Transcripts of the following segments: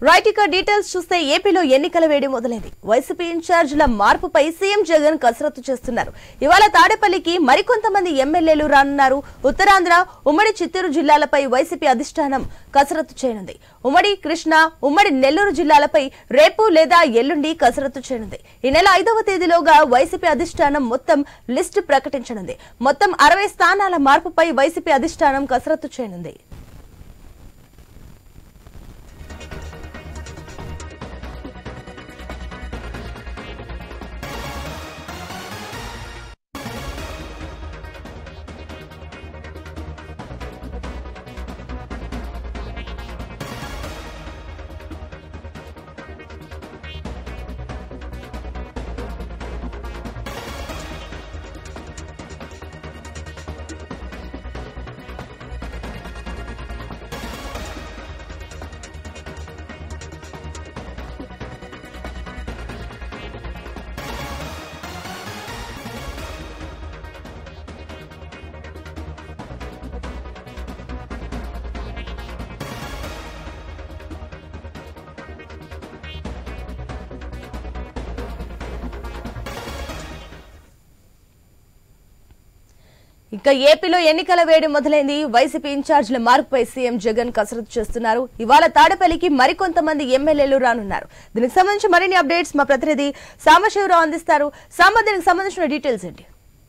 Right ఇక details చూస్తే ఏపీలో ఎన్నికల వేడి మొదలైంది వైసీపీ ఇన్ఛార్జీల మార్పుపై సీఎం జగన్ కసరత్తు చేస్తున్నారు ఇవాళ తాడేపల్లికి మరికొంతమంది ఎమ్మెల్యేలు రానున్నారు ఉత్తరాంధ్ర ఉమ్మడి చిత్తూరు జిల్లాలపై వైసీపీ అధిష్టానం కసరత్తు చేయనుంది ఉమ్మడి కృష్ణా ఉమ్మడి నెల్లూరు జిల్లాలపై రేపు లేదా ఎల్లుండి కసరత్తు చేయనుంది ఈ నెల ఐదవ తేదీలోగా వైసీపీ అధిష్టానం మొత్తం లిస్టు ప్రకటించనుంది మొత్తం అరవై స్థానాల మార్పుపై వైసీపీ అధిష్టానం కసరత్తు చేయనుంది ఇక ఏపీలో ఎన్నికల వేడి మొదలైంది వైసీపీ ఇన్ఛార్జీల మార్పుపై సీఎం జగన్ కసరత్తు చేస్తున్నారు ఇవాళ తాడపల్లికి మరికొంతమంది ఎమ్మెల్యేలు రానున్నారు దీనికి సంబంధించి మరిన్ని అప్డేట్స్ మా ప్రతినిధి సాంబశివరావు అందిస్తారు సాంబ దీనికి సంబంధించిన డీటెయిల్స్ ఏంటి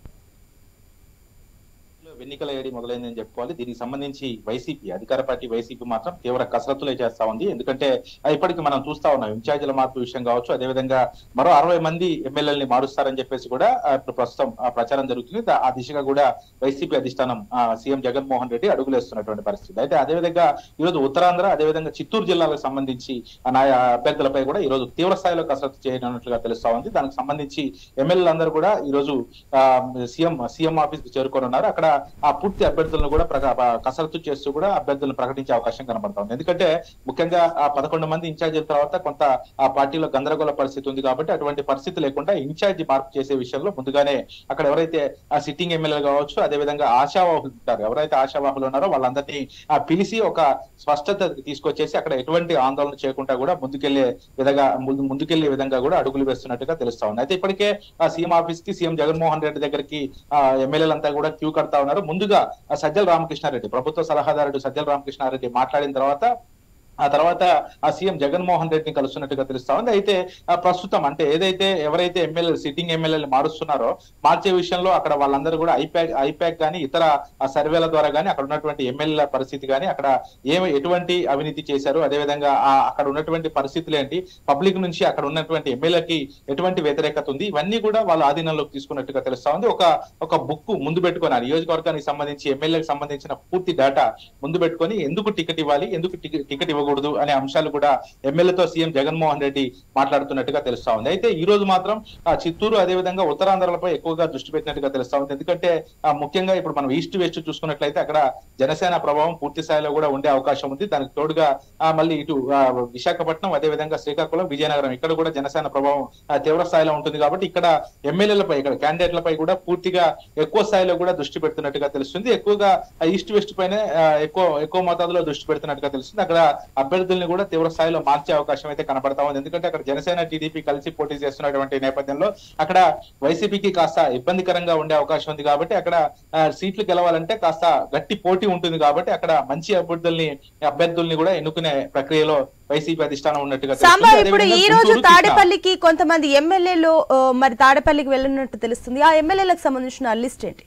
ఎన్నికల ఏడి మొదలైందని చెప్పుకోవాలి దీనికి సంబంధించి వైసీపీ అధికార పార్టీ వైసీపీ మాత్రం తీవ్ర కసరత్తులే చేస్తా ఉంది ఎందుకంటే ఆ, ఇప్పటికి మనం చూస్తా ఉన్నాం ఇన్ఛార్జీల మార్పు విషయం కావచ్చు అదేవిధంగా మరో అరవై మంది ఎమ్మెల్యేలని మారుస్తారని చెప్పేసి కూడా ఆ, ఇప్పుడు ప్రస్తుతం ఆ ప్రచారం జరుగుతుంది దా- ఆ దిశగా కూడా వైసీపీ అధిష్టానం ఆ, సీఎం జగన్మోహన్ రెడ్డి అడుగులేస్తున్నటువంటి పరిస్థితి అయితే అదేవిధంగా ఈరోజు ఉత్తరాంధ్ర అదేవిధంగా చిత్తూరు జిల్లాలకు సంబంధించి ఆ నాయ అభ్యర్థులపై కూడా ఈరోజు తీవ్ర స్థాయిలో కసరత్తు చేయనున్నట్లుగా తెలుస్తా ఉంది దానికి సంబంధించి ఎమ్మెల్యేలందరూ కూడా ఈరోజు ఆ, సీఎం సీఎం ఆఫీస్ కి చేరుకొని ఉన్నారు అక్కడ ఆ పూర్తి అభ్యర్థులను కూడా ప్రక- ప- కసరత్తు చేస్తూ కూడా అభ్యర్థులను ప్రకటించే అవకాశం కనబడతా ఉంది ఎందుకంటే ముఖ్యంగా ఆ పదకొండు మంది ఇన్ఛార్జీల తర్వాత కొంత ఆ పార్టీలో గందరగోళ పరిస్థితి ఉంది కాబట్టి అటువంటి పరిస్థితి లేకుండా ఇన్ఛార్జి మార్పు చేసే విషయంలో ముందుగానే అక్కడ ఎవరైతే ఆ సిట్టింగ్ ఎమ్మెల్యేలు కావచ్చు అదేవిధంగా ఆశావాహులు ఉంటారు ఎవరైతే ఆశావాహులు ఉన్నారో వాళ్ళందరినీ ఆ పిలిచి ఒక స్పష్టత తీసుకొచ్చేసి అక్కడ ఎటువంటి ఆందోళన చేయకుండా కూడా ముందుకెళ్లే విధంగా ముందు ముందుకెళ్లే విధంగా కూడా అడుగులు వేస్తున్నట్టుగా తెలుస్తా ఉంది అయితే ఇప్పటికే ఆ సీఎం ఆఫీస్ కి సీఎం జగన్మోహన్ రెడ్డి దగ్గరికి ఆ ఎమ్మెల్యేలంతా కూడా క్యూ కడతా ఉన్నారు ముందుగా ఆ సజ్జల రామకృష్ణారెడ్డి ప్రభుత్వ సలహాదారుడు సజ్జల రామకృష్ణారెడ్డి మాట్లాడిన తర్వాత ఆ తర్వాత ఆ సీఎం జగన్మోహన్ రెడ్డిని కలుస్తున్నట్టుగా తెలుస్తా ఉంది అయితే ఆ ప్రస్తుతం అంటే ఏదైతే ఎవరైతే ఎమ్మెల్యే సిట్టింగ్ ఎమ్మెల్యేలు మారుస్తున్నారో మార్చే విషయంలో అక్కడ వాళ్ళందరూ కూడా ఐపాక్ ఐపాక్ కానీ ఇతర ఆ సర్వేల ద్వారా కానీ అక్కడ ఉన్నటువంటి ఎమ్మెల్యేల పరిస్థితి కానీ అక్కడ ఏమి ఎటువంటి అవినీతి చేశారు అదేవిధంగా ఆ అక్కడ ఉన్నటువంటి పరిస్థితులు ఏంటి పబ్లిక్ నుంచి అక్కడ ఉన్నటువంటి ఎమ్మెల్యేకి ఎటువంటి వ్యతిరేకత ఉంది ఇవన్నీ కూడా వాళ్ళ ఆధీనంలోకి తీసుకున్నట్టుగా తెలుస్తా ఉంది ఒక ఒక బుక్ ముందు పెట్టుకొని ఆ నియోజకవర్గానికి సంబంధించి ఎమ్మెల్యేకి సంబంధించిన పూర్తి డేటా ముందు పెట్టుకొని ఎందుకు టికెట్ ఇవ్వాలి ఎందుకు టికెట్ టికెట్ ఇవ్వకూడదు అనే అంశాలు కూడా ఎమ్మెల్యేతో సీఎం జగన్మోహన్ రెడ్డి మాట్లాడుతున్నట్టుగా తెలుస్తా ఉంది అయితే ఈ రోజు మాత్రం ఆ చిత్తూరు అదేవిధంగా ఉత్తరాంధ్రలపై ఎక్కువగా దృష్టి పెట్టినట్టుగా తెలుస్తా ఉంది ఎందుకంటే ఆ ముఖ్యంగా ఇప్పుడు మనం ఈస్ట్ వెస్ట్ చూసుకున్నట్లయితే అక్కడ జనసేన ప్రభావం పూర్తి స్థాయిలో కూడా ఉండే అవకాశం ఉంది దానికి తోడుగా ఆ మళ్ళీ ఇటు ఆ, విశాఖపట్నం అదేవిధంగా శ్రీకాకుళం విజయనగరం ఇక్కడ కూడా జనసేన ప్రభావం ఆ, తీవ్ర స్థాయిలో ఉంటుంది కాబట్టి ఇక్కడ ఎమ్మెల్యేలపై ఇక్కడ క్యాండిడేట్లపై కూడా పూర్తిగా ఎక్కువ స్థాయిలో కూడా దృష్టి పెడుతున్నట్టుగా తెలుస్తుంది ఎక్కువగా ఆ ఈస్ట్ వెస్ట్ పైన ఆ, ఎక్కువ ఎక్కువ మోతాదులో దృష్టి పెడుతున్నట్టుగా తెలుస్తుంది అక్కడ అభ్యర్థుల్ని కూడా తీవ్ర స్థాయిలో మార్చే అవకాశం అయితే కనబడతా ఉంది ఎందుకంటే అక్కడ జనసేన టీడీపీ కలిసి పోటీ చేస్తున్నటువంటి నేపథ్యంలో అక్కడ వైసీపీకి కాస్త ఇబ్బందికరంగా ఉండే అవకాశం ఉంది కాబట్టి అక్కడ ఆ, సీట్లు గెలవాలంటే కాస్త గట్టి పోటీ ఉంటుంది కాబట్టి అక్కడ మంచి అభ్యర్థుల్ని అభ్యర్థుల్ని కూడా ఎన్నుకునే ప్రక్రియలో వైసీపీ అధిష్టానం ఉన్నట్టుగా సాంబా తెలుస్తుంది. ఇప్పుడు అదేవిధంగా ఈ రోజు గుంటూరు, కృష్ణా. తాడేపల్లికి కొంతమంది ఎమ్మెల్యేలు ఆ, మరి తాడేపల్లికి వెళ్ళినట్టు తెలుస్తుంది ఆ ఎమ్మెల్యేలకు సంబంధించిన లిస్ట్ ఏంటి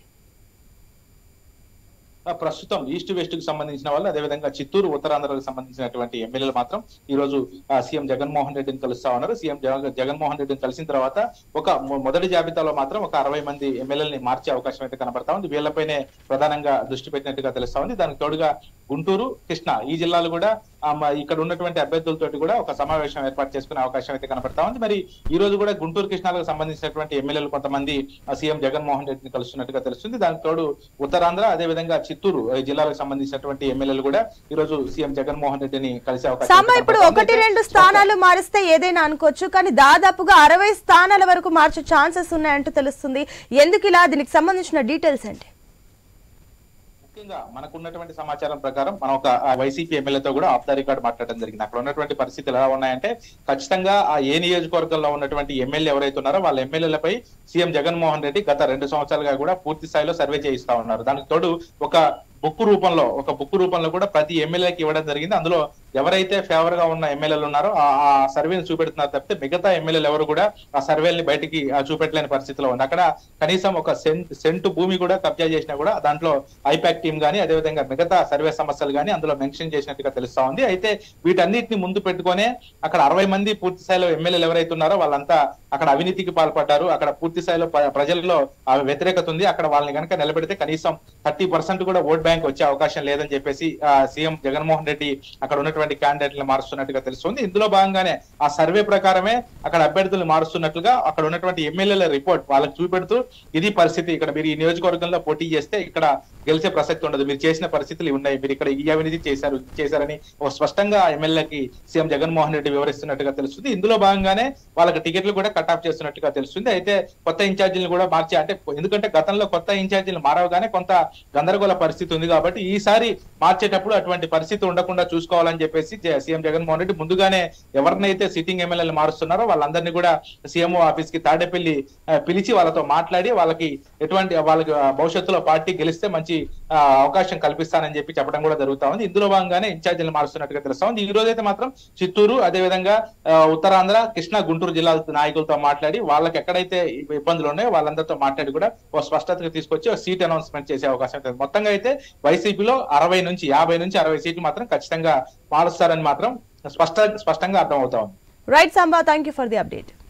ఆ, ప్రస్తుతం ఈస్ట్ వెస్ట్ కు సంబంధించిన వాళ్ళు అదేవిధంగా చిత్తూరు ఉత్తరాంధ్రకు సంబంధించినటువంటి ఎమ్మెల్యేలు మాత్రం ఈ రోజు ఆ, సీఎం జగన్మోహన్ రెడ్డిని కలుస్తా ఉన్నారు సీఎం జగన్- జగన్మోహన్ రెడ్డిని కలిసిన తర్వాత ఒక మొ- మొదటి జాబితాలో మాత్రం ఒక అరవై మంది ఎమ్మెల్యేలని మార్చే అవకాశం అయితే కనబడతా ఉంది వీళ్ళపైనే ప్రధానంగా దృష్టి పెట్టినట్టుగా తెలుస్తా ఉంది దానికి తోడుగా గుంటూరు కృష్ణా ఈ జిల్లాలు కూడా ఆ, మ- ఇక్కడ ఉన్నటువంటి అభ్యర్థులతోటి కూడా ఒక సమావేశం ఏర్పాటు చేసుకునే అవకాశం అయితే కనబడతా ఉంది మరి ఈ రోజు కూడా గుంటూరు కృష్ణాలకు సంబంధించినటువంటి ఎమ్మెల్యేలు కొంతమంది ఆ, సీఎం జగన్మోహన్ రెడ్డిని కలుస్తున్నట్టుగా తెలుస్తుంది దానికి తోడు ఉత్తరాంధ్ర అదేవిధంగా చిత్తూరు ఈ జిల్లాలకు సంబంధించినటువంటి ఎమ్మెల్యేలు కూడా ఈ రోజు సీఎం జగన్మోహన్ రెడ్డిని కలిసే అవకాశం సాంబా అయితే ఇప్పుడు కనబడతా ఉంది. ఒకటి అయితే రెండు స్థానాలు మారిస్తే ఏదైనా అనుకోవచ్చు కానీ దాదాపుగా అరవై స్థానాల వరకు మార్చే ఛాన్సెస్ ఉన్నాయంటూ తెలుస్తుంది ఎందుకు ఇలా దీనికి సంబంధించిన డీటెయిల్స్ ఏంటి ముఖ్యంగా మనకు ఉన్నటువంటి సమాచారం ప్రకారం మనం ఒక ఆ వైసీపీ ఎమ్మెల్యేతో కూడా ఆఫ్ ద రికార్డ్ మాట్లాడడం జరిగింది అక్కడ ఉన్నటువంటి పరిస్థితులు ఎలా ఉన్నాయంటే ఖచ్చితంగా ఆ ఏ నియోజకవర్గంలో ఉన్నటువంటి ఎమ్మెల్యే ఎవరైతే ఉన్నారో వాళ్ళ ఎమ్మెల్యేలపై సీఎం జగన్మోహన్ రెడ్డి గత రెండు సంవత్సరాలుగా కూడా పూర్తి స్థాయిలో సర్వే చేయిస్తా ఉన్నారు దానికి తోడు ఒక బుక్ రూపంలో ఒక బుక్ రూపంలో కూడా ప్రతి ఎమ్మెల్యేకి ఇవ్వడం జరిగింది అందులో ఎవరైతే ఫేవర్ గా ఉన్న ఎమ్మెల్యేలు ఉన్నారో ఆ ఆ సర్వేని చూపెడుతున్నారు తప్పితే మిగతా ఎమ్మెల్యేలు ఎవరు కూడా ఆ సర్వేల్ని బయటికి ఆ, చూపెట్టలేని పరిస్థితిలో ఉంది అక్కడ కనీసం ఒక సెంట్ సెంటు భూమి కూడా కబ్జా చేసినా కూడా దాంట్లో ఐపాక్ టీం గానీ అదేవిధంగా మిగతా సర్వే సమస్యలు గానీ అందులో మెన్షన్ చేసినట్టుగా తెలుస్తా ఉంది అయితే వీటన్నిటిని ముందు పెట్టుకొనే అక్కడ అరవై మంది పూర్తి స్థాయిలో ఎమ్మెల్యేలు ఎవరైతే ఉన్నారో వాళ్ళంతా అక్కడ అవినీతికి పాల్పడ్డారు అక్కడ పూర్తి స్థాయిలో ప్ర- ప్రజల్లో ఆ వ్యతిరేకత ఉంది అక్కడ వాళ్ళని కనుక నిలబెడితే కనీసం థర్టీ పర్సెంట్ కూడా ఓట్ బ్యాంక్ వచ్చే అవకాశం లేదని చెప్పేసి ఆ, సీఎం జగన్మోహన్ రెడ్డి అక్కడ ఉన్నటువంటి క్యాండిడేట్లను మారుస్తున్నట్టుగా తెలుస్తుంది ఇందులో భాగంగానే ఆ సర్వే ప్రకారమే అక్కడ అభ్యర్థులు మారుస్తున్నట్లుగా అక్కడ ఉన్నటువంటి ఎమ్మెల్యేల రిపోర్ట్ వాళ్ళకి చూపెడుతూ ఇది పరిస్థితి ఇక్కడ మీరు ఈ నియోజకవర్గంలో పోటీ చేస్తే ఇక్కడ గెలిచే ప్రసక్తి ఉండదు మీరు చేసిన పరిస్థితులు ఇవి ఉన్నాయి మీరు ఇక్కడ ఈ అవినీతి చేశారు ఇది చేశారని ఒక స్పష్టంగా ఎమ్మెల్యేకి సీఎం జగన్మోహన్ రెడ్డి వివరిస్తున్నట్టుగా తెలుస్తుంది ఇందులో భాగంగానే వాళ్ళకి టికెట్లు కూడా కట్ ఆఫ్ చేస్తున్నట్టుగా తెలుస్తుంది అయితే కొత్త ఇన్ఛార్జీలను కూడా మార్చి అంటే ఎందుకంటే గతంలో కొత్త ఇన్ఛార్జీలు మారవగానే కొంత గందరగోళ పరిస్థితి ఉంది కాబట్టి ఈసారి మార్చేటప్పుడు అటువంటి పరిస్థితి ఉండకుండా చూసుకోవాలని చెప్పేసి జ- సీఎం జగన్మోహన్ రెడ్డి ముందుగానే ఎవరినైతే సిట్టింగ్ ఎమ్మెల్యేలు మారుస్తున్నారో వాళ్ళందరినీ కూడా సీఎంఓ ఆఫీస్ కి తాడేపల్లి ఆ, పిలిచి వాళ్ళతో మాట్లాడి వాళ్ళకి ఎటువంటి వాళ్ళకి ఆ, భవిష్యత్తులో పార్టీ గెలిస్తే మంచి ఆ, అవకాశం కల్పిస్తానని చెప్పి చెప్పడం కూడా జరుగుతా ఉంది ఇందులో భాగంగానే ఇన్ఛార్జీలు మారుస్తున్నట్టుగా తెలుస్తా ఉంది ఈ రోజు అయితే మాత్రం చిత్తూరు అదేవిధంగా ఆ, ఉత్తరాంధ్ర కృష్ణా గుంటూరు జిల్లాల నాయకులతో మాట్లాడి వాళ్ళకి ఎక్కడైతే ఇబ్బందులు ఉన్నాయో వాళ్ళందరితో మాట్లాడి కూడా ఓ స్పష్టతకు తీసుకొచ్చి ఒక సీట్ అనౌన్స్మెంట్ చేసే అవకాశం ఉంటుంది మొత్తంగా అయితే వైసీపీలో అరవై నుంచి యాభై నుంచి అరవై సీట్లు మాత్రం ఖచ్చితంగా మారుస్తారని మాత్రం స్పష్ట స్పష్టంగా అర్థమవుతా ఉంది right Samba thank you for the update